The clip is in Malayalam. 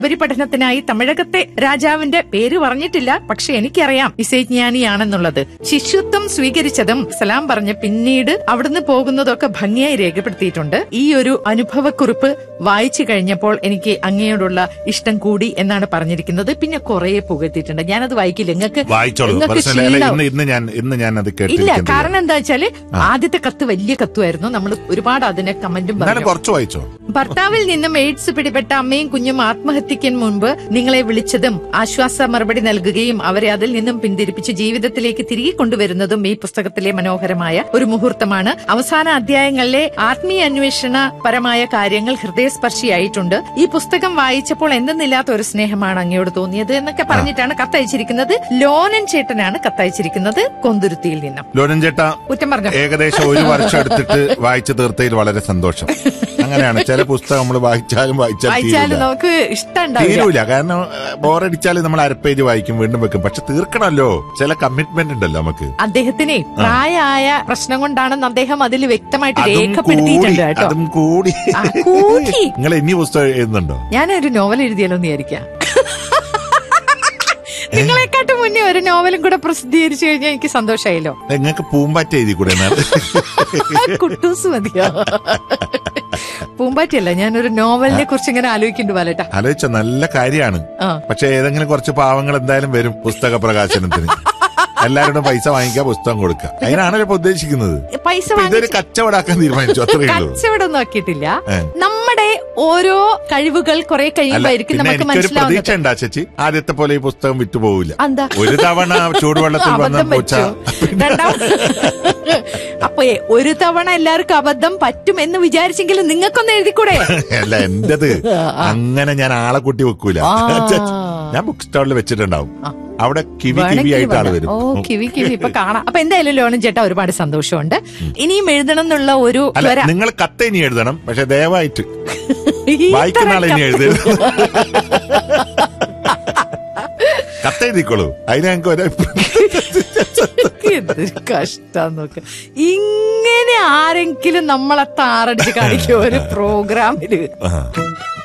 ഉപരിപഠനത്തിനായി തമിഴകത്തെ രാജാവിന്റെ പേര് പറഞ്ഞിട്ടില്ല പക്ഷെ എനിക്കറിയാം ഇസൈജ്ഞാനിയാണെന്നുള്ളത് ശിശുത്വം സ്വീകരിച്ചതും സലാം പറഞ്ഞ് പിന്നീട് അവിടുന്ന് പോകുന്നതൊക്കെ ഭംഗിയായി രേഖപ്പെടുത്തിയിട്ടുണ്ട് ഈ ഒരു അനുഭവക്കുറിപ്പ് വായിച്ചു കഴിഞ്ഞപ്പോൾ എനിക്ക് അങ്ങയോടുള്ള ഇഷ്ടം കൂടി എന്നാണ് പറഞ്ഞിരിക്കുന്നത് പിന്നെ കുറെ പുകഴ്ത്തിയിട്ടുണ്ട് ഞാനത് വായിക്കില്ല നിങ്ങൾക്ക് വായിച്ചോളൂ നിങ്ങൾക്ക് പ്രശ്നമില്ല അല്ല, ക്ഷീണാവും. ഇന്ന് ഇന്ന് ഞാൻ ഇന്ന് ഞാൻ അത് ഇല്ല കേട്ടിരിക്കുന്നത് കാരണം എന്താ വെച്ചാല് ആദ്യത്തെ കത്ത് വലിയ കത്തുമായിരുന്നു നമ്മൾ ഒരുപാട് അതിനെ കമന്റും എന്നാലും പറഞ്ഞു കുറച്ച് വായിച്ചോ ഭർത്താവിൽ നിന്നും എയ്ഡ്സ് പിടിപെട്ട അമ്മയും കുഞ്ഞും ആത്മഹത്യയ്ക്ക് മുൻപ് നിങ്ങളെ വിളിച്ചതും ആശ്വാസ മറുപടി നൽകുകയും അവരെ അതിൽ നിന്നും പിന്തിരിപ്പിച്ച് ജീവിതത്തിലേക്ക് തിരികെ കൊണ്ടുവരുന്നതും ഈ പുസ്തകത്തിലെ മനോഹരമായ ഒരു മുഹൂർത്തമാണ് അവസാന അധ്യായങ്ങളിലെ ആത്മീയ അന്വേഷണ പരമായ കാര്യങ്ങൾ ഹൃദയസ്പർശിയായിട്ടുണ്ട് ഈ പുസ്തകം വായിച്ചപ്പോൾ എന്തെന്നില്ലാത്ത ഒരു സ്നേഹമാണ് അങ്ങയോട് തോന്നിയത് എന്നൊക്കെ പറഞ്ഞിട്ടാണ് കത്തയച്ചിരിക്കുന്നത് ലോനൻ ചേട്ടനാണ് കത്തയച്ചിരിക്കുന്നത് കൊന്തുരുത്തിയിൽ നിന്നും ലോനൻ ചേട്ടാ കുറ്റം പറഞ്ഞു ഏകദേശം ഒരു വർഷം എടുത്തിട്ട് വായിച്ചു തീർത്തതിൽ വളരെ സന്തോഷം അങ്ങനെയാണ് ചില പുസ്തകം നമ്മൾ വായിച്ചാലും വായിച്ചാലും വായിച്ചാലും തീരൂല നമുക്ക് ഇഷ്ടം ഉണ്ടാവില്ല തീരൂല കാരണം ബോറടിച്ചാൽ നമ്മൾ അര പേജ് വായിക്കും വീണ്ടും വെക്കും പക്ഷെ തീർക്കണമല്ലോ ചില കമ്മിറ്റ്മെന്റ് ഉണ്ടല്ലോ നമുക്ക് അദ്ദേഹത്തിനെ പ്രായമായ പ്രശ്നം കൊണ്ടാണെന്ന് അദ്ദേഹം അതിൽ വ്യക്തമായിട്ട് അതും കൂടി രേഖപ്പെടുത്തിയിട്ടുണ്ട് കേട്ടോ അതും കൂടി ആ, കൂടി നിങ്ങൾ ഇനി പുസ്തകം എഴുതുന്നുണ്ടോ ഞാനൊരു നോവൽ എഴുതിയാലോ എന്ന് വിചാരിക്കാം നിങ്ങളെക്കാട്ടും മുന്നേ ഒരു നോവലും കൂടെ പ്രസിദ്ധീകരിച്ചു കഴിഞ്ഞാൽ എനിക്ക് സന്തോഷമായല്ലോ നിങ്ങൾക്ക് പൂമ്പാറ്റ എഴുതി കൂടെ എന്നാൽ കുട്ടൂസ് മതിയോ പൂമ്പാറ്റിയല്ല ഞാനൊരു നോവലിനെ കുറിച്ച് ഇങ്ങനെ ആലോചിക്കുന്നുണ്ട് പാലട്ടാ ആലോചിച്ച നല്ല കാര്യമാണ് ആ. പക്ഷെ ഏതെങ്കിലും കുറച്ച് പാവങ്ങൾ എന്തായാലും വരും പുസ്തക പ്രകാശനത്തിന് എല്ലാവരോടും പൈസ വാങ്ങിക്കുക പുസ്തകം കൊടുക്കുക അതിനാണല്ലോ ഇപ്പൊ ഉദ്ദേശിക്കുന്നത് പൈസ ഇപ്പൊ ഇതൊരു വാങ്ങിച്ച് കച്ചവടാക്കാൻ തീരുമാനിച്ചു അത്രേ ഉള്ളൂ കച്ചവടം നോക്കിയിട്ടില്ല ഏ. നമ്മുടെ ഓരോ കഴിവുകൾ കുറെ അല്ല കഴിയുമ്പോഴായിരിക്കും പിന്നെ നമുക്ക് എനിക്കൊരു പ്രതീക്ഷ മനസ്സിലാവുന്നത് ഉണ്ടാ ചേച്ചി ആദ്യത്തെ പോലെ ഈ പുസ്തകം വിറ്റുപോകില്ല എന്താ ഒരു തവണ ചൂടുവെള്ളത്തിൽ വന്ന അബദ്ധം പൂച്ച പറ്റൂ രണ്ടാം അപ്പൊ ഒരു തവണ എല്ലാവർക്കും അബദ്ധം പറ്റും എന്ന് വിചാരിച്ചെങ്കിലും നിങ്ങൾക്കൊന്ന് എഴുതിക്കൂടെ അല്ല എന്റത് അങ്ങനെ ഞാൻ ആളെ കൂട്ടി വെക്കൂല ആ. ഞാൻ ബുക്ക് സ്റ്റാളിൽ വെച്ചിട്ടുണ്ടാവും ആ. അവിടെ കിവി വേണമെങ്കിൽ കിവി ആയിട്ട് ആള് വേണ്ട. വരും ഓ കിവി കിവി ഇപ്പൊ കാണാം അപ്പൊ എന്തായാലും ലോണൻ ചേട്ടാ ഒരുപാട് സന്തോഷമുണ്ട് ഇനിയും എഴുതണം എന്നുള്ള ഒരു അല്ല ത്വര നിങ്ങൾ കത്ത് ഇനി എഴുതണം പക്ഷെ ദയവായിട്ട് ഈ വായിക്കുന്ന ആളെ ഇനി തരം എഴുതരുത് കത്തെഴുതിക്കോളൂ അതിന് ഞങ്ങൾക്ക് ഒരു എന്തൊരു കഷ്ടം നോക്ക് ഇങ്ങനെ ആരെങ്കിലും നമ്മളെ താറടിച്ച് കാണിക്കും ഒരു പ്രോഗ്രാമില് ആ.